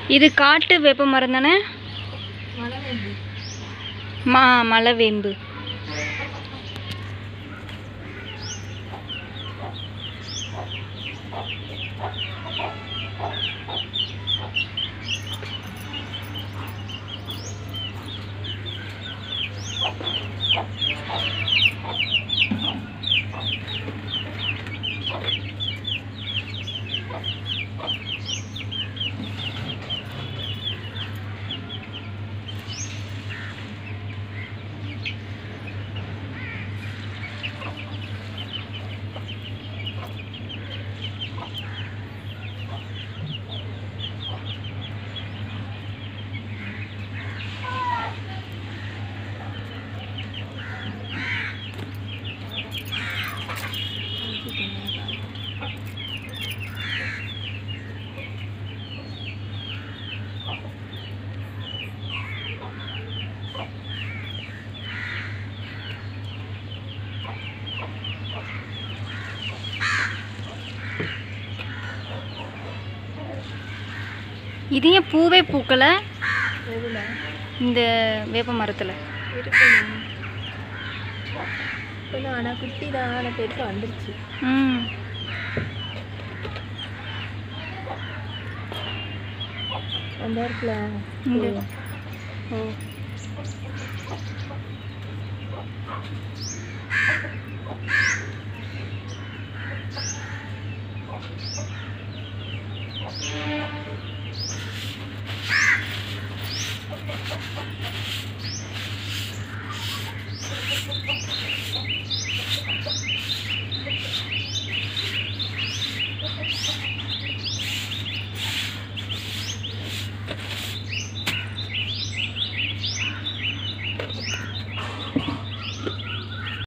இது காட்டு வேப்ப மரம் தானே மழை வேண்டி மா மலைவேம்பு இது ஏன் பூவே பூக்கலை எதுல இந்த வேப்ப மரத்தில் இருக்குங்க இப்போ ஆனால் குட்டி தான் ஆனால் பெருசாக வந்துருச்சு ம் அந்த இடத்துல இங்க. ஓ